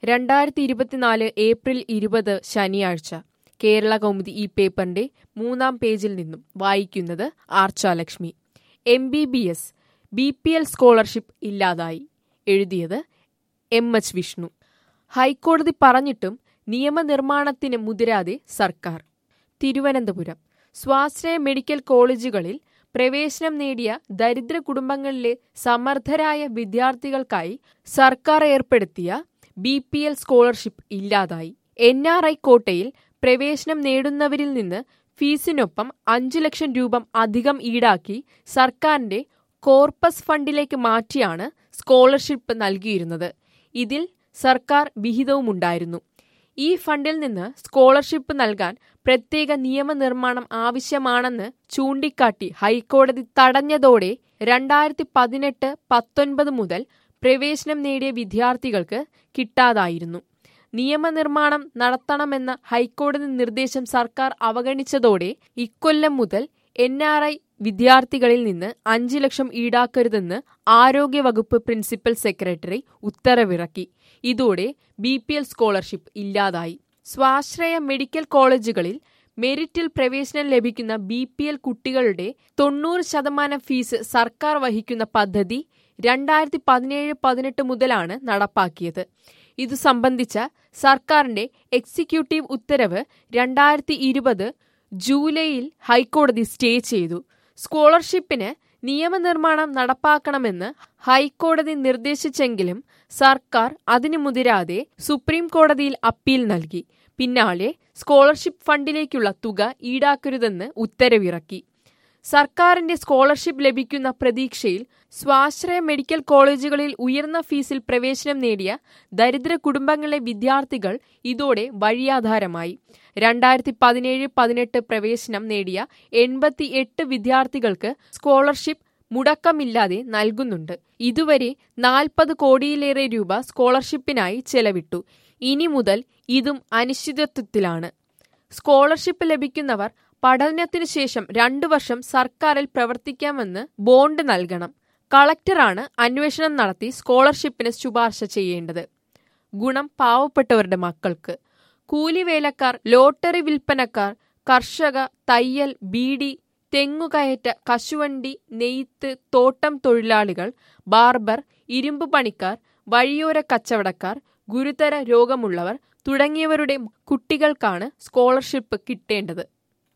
രണ്ടായിരത്തി ഇരുപത്തിനാല് ഏപ്രിൽ ഇരുപത് ശനിയാഴ്ച കേരള കൗമുദി ഈ പേപ്പറിന്റെ മൂന്നാം പേജിൽ നിന്നും വായിക്കുന്നത് Archalakshmi M B B S B P L scholarship ഇല്ലാതായി എഴുതിയത് എം എച്ച് വിഷ്ണു ഹൈക്കോടതി പറഞ്ഞിട്ടും നിയമനിർമ്മാണത്തിന് മുതിരാതെ സർക്കാർ തിരുവനന്തപുരം സ്വാശ്രയ മെഡിക്കൽ കോളേജുകളിൽ പ്രവേശനം നേടിയ ദരിദ്ര കുടുംബങ്ങളിലെ സമർത്ഥരായ വിദ്യാർത്ഥികൾക്കായി സർക്കാർ ഏർപ്പെടുത്തിയ ബി പി എൽ സ്കോളർഷിപ്പ് ഇല്ലാതായി എൻ ആർ ഐ കോട്ടയിൽ പ്രവേശനം നേടുന്നവരിൽ നിന്ന് ഫീസിനൊപ്പം അഞ്ചു ലക്ഷം രൂപ അധികം ഈടാക്കി സർക്കാരിന്റെ കോർപ്പസ് ഫണ്ടിലേക്ക് മാറ്റിയാണ് സ്കോളർഷിപ്പ് നൽകിയിരുന്നത് ഇതിൽ സർക്കാർ വിഹിതവുമുണ്ടായിരുന്നു ഈ ഫണ്ടിൽ നിന്ന് സ്കോളർഷിപ്പ് നൽകാൻ പ്രത്യേക നിയമനിർമ്മാണം ആവശ്യമാണെന്ന് ചൂണ്ടിക്കാട്ടി ഹൈക്കോടതി തടഞ്ഞതോടെ രണ്ടായിരത്തി പതിനെട്ട് പത്തൊൻപത് മുതൽ പ്രവേശനം നേടിയ വിദ്യാർത്ഥികൾക്ക് കിട്ടാതായിരുന്നു നിയമനിർമ്മാണം നടത്തണമെന്ന ഹൈക്കോടതി നിർദ്ദേശം സർക്കാർ അവഗണിച്ചതോടെ ഇക്കൊല്ലം മുതൽ എൻ ആർ ഐ വിദ്യാർത്ഥികളിൽ നിന്ന് അഞ്ച് ലക്ഷം ഈടാക്കരുതെന്ന് ആരോഗ്യവകുപ്പ് പ്രിൻസിപ്പൽ സെക്രട്ടറി ഉത്തരവിറക്കി ഇതോടെ ബി പി എൽ സ്കോളർഷിപ്പ് ഇല്ലാതായി സ്വാശ്രയ മെഡിക്കൽ കോളേജുകളിൽ മെറിറ്റിൽ പ്രവേശനം ലഭിക്കുന്ന ബി പി എൽ കുട്ടികളുടെ തൊണ്ണൂറ് ശതമാനം ഫീസ് സർക്കാർ വഹിക്കുന്ന പദ്ധതി രണ്ടായിരത്തി പതിനേഴ് പതിനെട്ട് മുതലാണ് നടപ്പാക്കിയത് ഇതു സംബന്ധിച്ച സർക്കാരിന്റെ എക്സിക്യൂട്ടീവ് ഉത്തരവ് രണ്ടായിരത്തി ഇരുപത് ജൂലൈയിൽ ഹൈക്കോടതി സ്റ്റേ ചെയ്തു സ്കോളർഷിപ്പിന് നിയമനിർമ്മാണം നടപ്പാക്കണമെന്ന് ഹൈക്കോടതി നിർദ്ദേശിച്ചെങ്കിലും സർക്കാർ അതിനു മുതിരാതെ സുപ്രീം കോടതിയിൽ അപ്പീൽ നൽകി പിന്നാലെ സ്കോളർഷിപ്പ് ഫണ്ടിലേക്കുള്ള തുക ഈടാക്കരുതെന്ന് ഉത്തരവിറക്കി സർക്കാരിന്റെ സ്കോളർഷിപ്പ് ലഭിക്കുന്ന പ്രതീക്ഷയിൽ സ്വാശ്രയ മെഡിക്കൽ കോളേജുകളിൽ ഉയർന്ന ഫീസിൽ പ്രവേശനം നേടിയ ദരിദ്ര കുടുംബങ്ങളിലെ വിദ്യാർത്ഥികൾ ഇതോടെ വഴിയാധാരമായി രണ്ടായിരത്തി പതിനേഴ് പതിനെട്ട് പ്രവേശനം നേടിയ എൺപത്തി എട്ട് വിദ്യാർത്ഥികൾക്ക് സ്കോളർഷിപ്പ് മുടക്കമില്ലാതെ നൽകുന്നുണ്ട് ഇതുവരെ നാൽപ്പത് കോടിയിലേറെ രൂപ സ്കോളർഷിപ്പിനായി ചെലവിട്ടു ഇനി മുതൽ ഇതും അനിശ്ചിതത്വത്തിലാണ് സ്കോളർഷിപ്പ് ലഭിക്കുന്നവർ പഠനത്തിനു ശേഷം രണ്ടു വർഷം സർക്കാരിൽ പ്രവർത്തിക്കാമെന്ന് ബോണ്ട് നൽകണം കളക്ടറാണ് അന്വേഷണം നടത്തി സ്കോളർഷിപ്പിന് ശുപാർശ ചെയ്യേണ്ടത് ഗുണം പാവപ്പെട്ടവരുടെ മക്കൾക്ക് കൂലിവേലക്കാർ ലോട്ടറി വിൽപ്പനക്കാർ കർഷക തയ്യൽ ബീഡി തെങ്ങുകയറ്റ കശുവണ്ടി നെയ്ത്ത് തോട്ടം തൊഴിലാളികൾ ബാർബർ ഇരുമ്പ് പണിക്കാർ വഴിയോര കച്ചവടക്കാർ ഗുരുതര രോഗമുള്ളവർ തുടങ്ങിയവരുടെ കുട്ടികൾക്കാണ് സ്കോളർഷിപ്പ് കിട്ടേണ്ടത്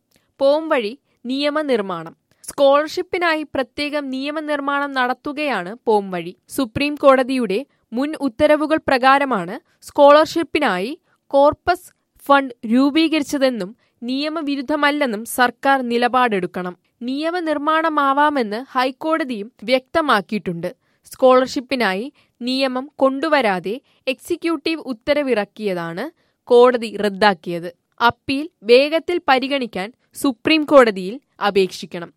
പോംവഴി നിയമനിർമ്മാണം സ്കോളർഷിപ്പിനായി പ്രത്യേകം നിയമനിർമ്മാണം നടത്തുകയാണ് പോംവഴി സുപ്രീം കോടതിയുടെ മുൻ ഉത്തരവുകൾ പ്രകാരമാണ് സ്കോളർഷിപ്പിനായി കോർപ്പസ് ഫണ്ട് രൂപീകരിച്ചതെന്നും നിയമവിരുദ്ധമല്ലെന്നും സർക്കാർ നിലപാടെടുക്കണം നിയമനിർമ്മാണമാവാമെന്ന് ഹൈക്കോടതിയും വ്യക്തമാക്കിയിട്ടുണ്ട് സ്കോളർഷിപ്പിനായി നിയമം കൊണ്ടുവരാതെ എക്സിക്യൂട്ടീവ് ഉത്തരവിറക്കിയതാണ് കോടതി റദ്ദാക്കിയത് അപ്പീൽ വേഗത്തിൽ പരിഗണിക്കാൻ സുപ്രീം കോടതിയിൽ അപേക്ഷിക്കണം